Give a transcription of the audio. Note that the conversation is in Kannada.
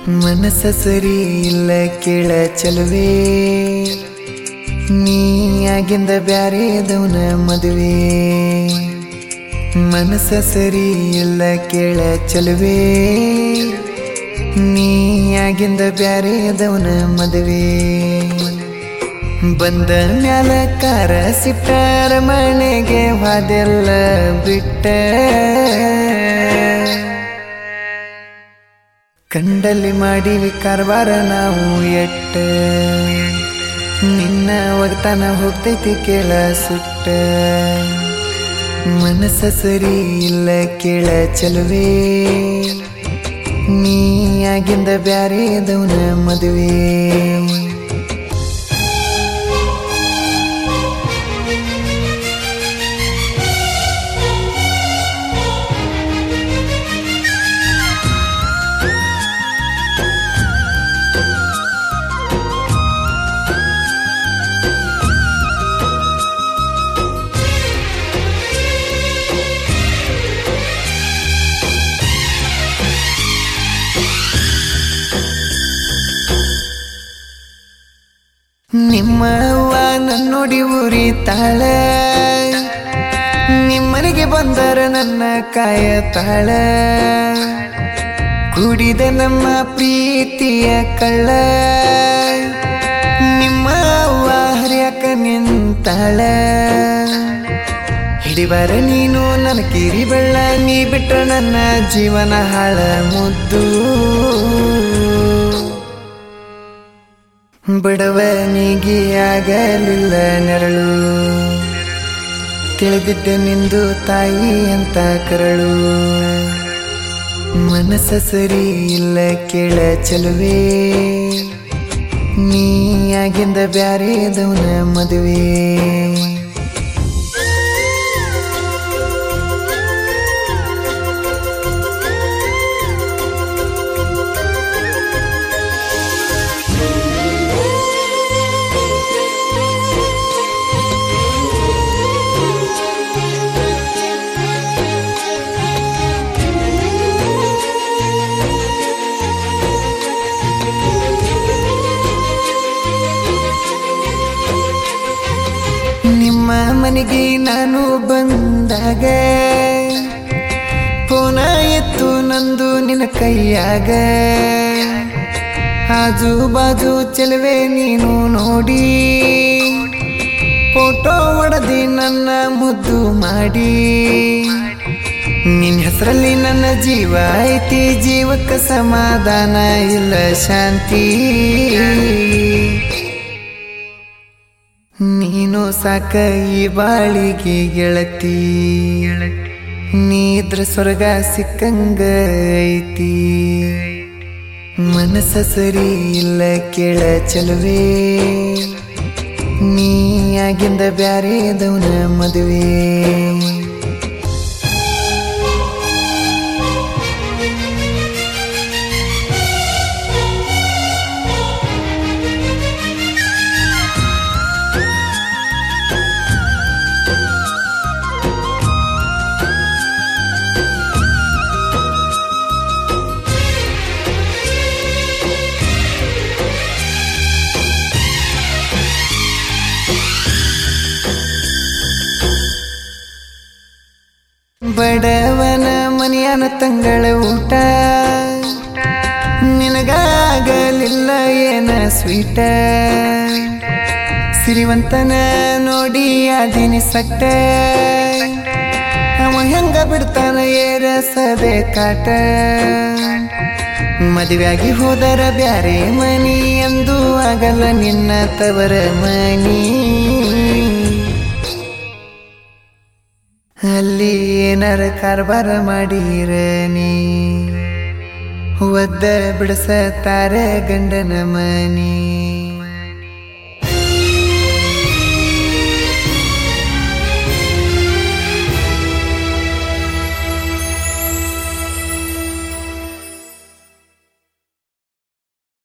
ಮನಸ್ಸ ಸರಿ ಇಲ್ಲ ಕೇಳ ಚಲುವೆ ನೀ ಆಗಿಂದ ಬ್ಯಾರೇದವನ ಮದುವೆ ಮನಸ್ಸ ಸರಿ ಇಲ್ಲ ಕೇಳ ಚಲುವೆ ನೀ ಆಗಿಂದ ಬ್ಯಾರೇದವನ ಮದುವೆ ಬಂದ ಮ್ಯಾಲ ಕಾರ ಸಿಟ್ಟಾರ ಮನೆಗೆ ವಾದೆಲ್ಲ ಬಿಟ್ಟ ಕಂಡಲ್ಲಿ ಮಾಡಿವಿ ಕಾರ್ಬಾರ ನಾವು ಎಟ್ಟ ನಿನ್ನ ಒಗ್ತಾನ ಹೋಗ್ತೈತಿ ಕೇಳ ಸುಟ್ಟ ಮನಸ್ಸ ಸರಿ ಇಲ್ಲ ಕೇಳ ಚಲುವೆ ನೀ ಆಗಿಂದ ಬ್ಯಾರೇದವನ ಮದುವೆ ನಿಮ್ಮ ಅವ್ವ ನನ್ನೊಡಿ ಊರಿ ತಾಳ ನಿಮ್ಮನೆಗೆ ಬಂದರ ನನ್ನ ಕಾಯ ತಾಳ ಕುಡಿದ ನಮ್ಮ ಪ್ರೀತಿಯ ಕಳ್ಳ ನಿಮ್ಮ ಅವ್ವ ಹರಿಯಾಕ ನಿಂತಾಳ ಹಿಡಿಬಾರ ನೀನು ನನ್ನ ಕಿರಿ ಬೆಳ್ಳ ನೀ ಬಿಟ್ರ ನನ್ನ ಜೀವನ ಹಾಳ ಮುದ್ದು ಬಡವನಿಗೆ ಆಗಲಿಲ್ಲ ನೆರಳು ತಿಳಿದಿದ್ದೆ ನಿಂದು ತಾಯಿ ಅಂತ ಕರಳು ಮನಸ್ಸ ಸರಿ ಇಲ್ಲ ಕೇಳ ಚಲುವೆ ನೀ ಆಗಿಂದ ಬ್ಯಾರೇದವನ ಮದುವೆ ನಿಮ್ಮ ಮನೆಗೆ ನಾನು ಬಂದಾಗ ಫೋನ ಎತ್ತು ನಂದು ನಿನ್ನ ಕೈಯಾಗ ಆಜು ಬಾಜು ಚೆಲುವೆ ನೀನು ನೋಡಿ ಫೋಟೋ ಹೊಡೆದಿ ನನ್ನ ಮುದ್ದು ಮಾಡಿ ನಿನ್ನ ಹೆಸರಲ್ಲಿ ನನ್ನ ಜೀವ ಐತಿ ಜೀವಕ್ಕೆ ಸಮಾಧಾನ ಇಲ್ಲ ಶಾಂತಿ ನೀನು ಸಾಕ ಈ ಬಾಳಿಗೆ ಗೆಳತಿ ನೀದ್ರ ಸ್ವರ್ಗ ಸಿಕ್ಕಂಗ ಐತಿ ಮನಸ್ಸ ಸರಿ ಇಲ್ಲ ಕೇಳ ಚಲುವೆ ನೀ ಆಗಿಂದ ಬ್ಯಾರೇದವನ ಮದುವೆ ಬಡವನ ಮನೆಯನ ತಂಗಳ ಊಟ ನಿನಗಾಗಲಿಲ್ಲ ಏನ ಸ್ವೀಟ ಸಿರಿವಂತನ ನೋಡಿ ಅದಿನಿ ಸಟ್ಟ ಅವ ಹೆಂಗ ಬಿಡ್ತಾನ ಏರಸದೆ ಕಾಟ ಮದುವೆಯಾಗಿ ಹೋದರ ಬ್ಯಾರೆ ಮನಿ ಎಂದು ಆಗಲ್ಲ ನಿನ್ನ ತವರ ಮನಿ ಅಲ್ಲಿ ಏನಾರ ಕಾರ್ಬಾರ ಮಾಡಿರ ನೀ ಒದ್ದ ಬಿಡಸತಾರ ಗಂಡನ ಮನಿ